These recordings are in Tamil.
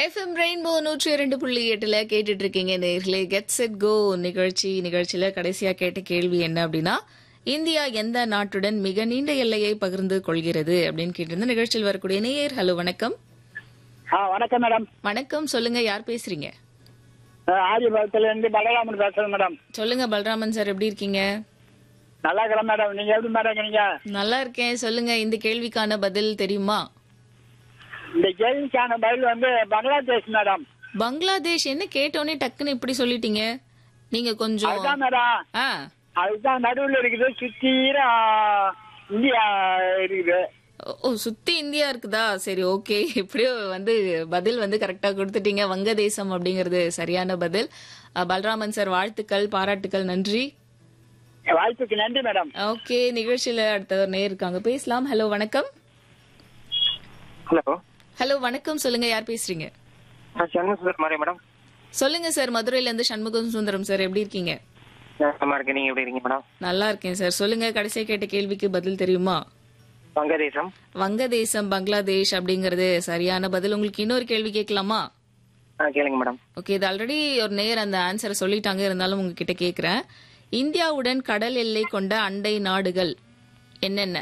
எஃப்எம் ரெயின்போ நூற்றி இரண்டு புள்ளி எட்டுல கேட்டுட்டு இருக்கீங்க நேர்களே கெட் செட் கோ நிகழ்ச்சி நிகழ்ச்சியில கடைசியா கேட்ட கேள்வி என்ன அப்படின்னா இந்தியா எந்த நாட்டுடன் மிக நீண்ட எல்லையை பகிர்ந்து கொள்கிறது அப்படின்னு கேட்டிருந்த நிகழ்ச்சியில் வரக்கூடிய நேயர் ஹலோ வணக்கம் ஆ வணக்கம் மேடம் வணக்கம் சொல்லுங்க யார் பேசுறீங்க ஆதிபுரத்துல இருந்து பலராமன் பேசுறேன் மேடம் சொல்லுங்க பலராமன் சார் எப்படி இருக்கீங்க நல்லா இருக்கிறேன் மேடம் நீங்க எப்படி மேடம் இருக்கீங்க நல்லா இருக்கேன் சொல்லுங்க இந்த கேள்விக்கான பதில் தெரியுமா இந்த கேள்விக்கான பதில் வந்து பங்களாதேஷ் மேடம் பங்களாதேஷ் என்ன கேட்டோன்னே டக்குன்னு இப்படி சொல்லிட்டீங்க நீங்க கொஞ்சம் அதுதான் மேடம் ஆ அதுதான் நடுவுல இருக்குது சுத்தீர இந்தியா இருக்குது ஓ- ஓ சுத்தி இந்தியா இருக்குதா சரி ஓகே எப்படியோ வந்து பதில் வந்து கரெக்டா கொடுத்துட்டீங்க வங்கதேசம் அப்படிங்கிறது சரியான பதில் அஹ், பலராமன் சார் வாழ்த்துக்கள் பாராட்டுக்கள் நன்றி வாய்ப்புக்கு நன்றி மேடம் ஓகே நிகழ்ச்சியில அடுத்த ஒரு நேர் இருக்காங்க பேசலாம் ஹலோ வணக்கம் ஹலோ ஹலோ வணக்கம் சொல்லுங்க யார் பேசுறீங்க நான் சண்முக சுந்தர் மாதிரி மேடம் சொல்லுங்க சார் மதுரையில இருந்து சண்முகம் சுந்தரம் சார் எப்படி இருக்கீங்க நல்லா இருக்கேன் நீங்க எப்படி இருக்கீங்க மேடம் நல்லா இருக்கேன் சார் சொல்லுங்க கடைசியா கேட்ட கேள்விக்கு பதில் தெரியுமா வங்கதேசம் வங்கதேசம் பங்களாதேஷ் அப்படிங்கிறது சரியான பதில் உங்களுக்கு இன்னொரு கேள்வி கேட்கலாமா ஆ கேளுங்க மேடம் ஓகே இது ஆல்ரெடி ஒரு நேர் அந்த ஆன்சரை சொல்லிட்டாங்க இருந்தாலும் உங்ககிட்ட கேக்குறேன் இந்தியாவுடன் கடல் எல்லை கொண்ட அண்டை நாடுகள் என்னென்ன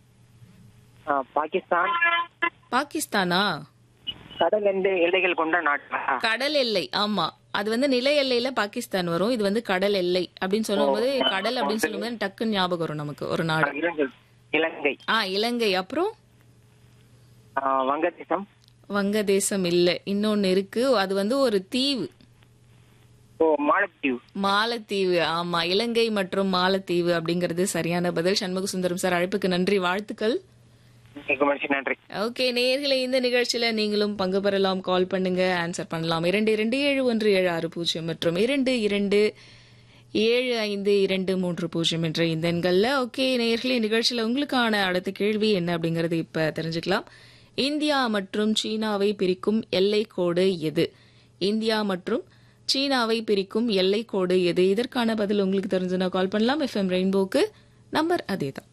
ஆ, பாகிஸ்தான் பாகிஸ்தானா கடல் எந்த எல்லைகள் கொண்ட நாடு கடல் எல்லை ஆமா அது வந்து நில எல்லையில பாகிஸ்தான் வரும் இது வந்து கடல் எல்லை அப்படின்னு சொல்லும்போது கடல் அப்படின்னு சொல்லும்போது டக்குன்னு ஞாபகம் வரும் நமக்கு ஒரு நாடு இலங்கை இலங்கை ஆ இலங்கை அப்புறம் ஆ, வங்கதேசம் வங்கதேசம் இல்ல இன்னொன்னு இருக்கு அது வந்து ஒரு தீவு ஓ மாலத்தீவு மாலத்தீவு ஆமா இலங்கை மற்றும் மாலத்தீவு அப்படிங்கிறது சரியான பதில் சண்முக சுந்தரம் சார் அழைப்புக்கு நன்றி வாழ்த்துக்கள் மிக்க மகிழ்ச்சி நன்றி ஓகே நேயர்களே இந்த நிகழ்ச்சியில நீங்களும் பங்கு பெறலாம் கால் பண்ணுங்க ஆன்சர் பண்ணலாம் இரண்டு இரண்டு ஏழு ஒன்று ஏழு ஆறு பூஜ்ஜியம் மற்றும் இரண்டு இரண்டு ஏழு ஐந்து இரண்டு மூன்று பூஜ்ஜியம் என்ற இந்த எண்கள்ல ஓகே நேயர்களே நிகழ்ச்சியில உங்களுக்கான அடுத்த கேள்வி என்ன அப்படிங்கறது இப்ப தெரிஞ்சுக்கலாம் இந்தியா மற்றும் சீனாவை பிரிக்கும் எல்லை கோடு எது இந்தியா மற்றும் சீனாவை பிரிக்கும் எல்லை கோடு எது இதற்கான பதில் உங்களுக்கு தெரிஞ்சுனா கால் பண்ணலாம் எஃப்எம் ரெயின்போக்கு நம்பர் அதேதான்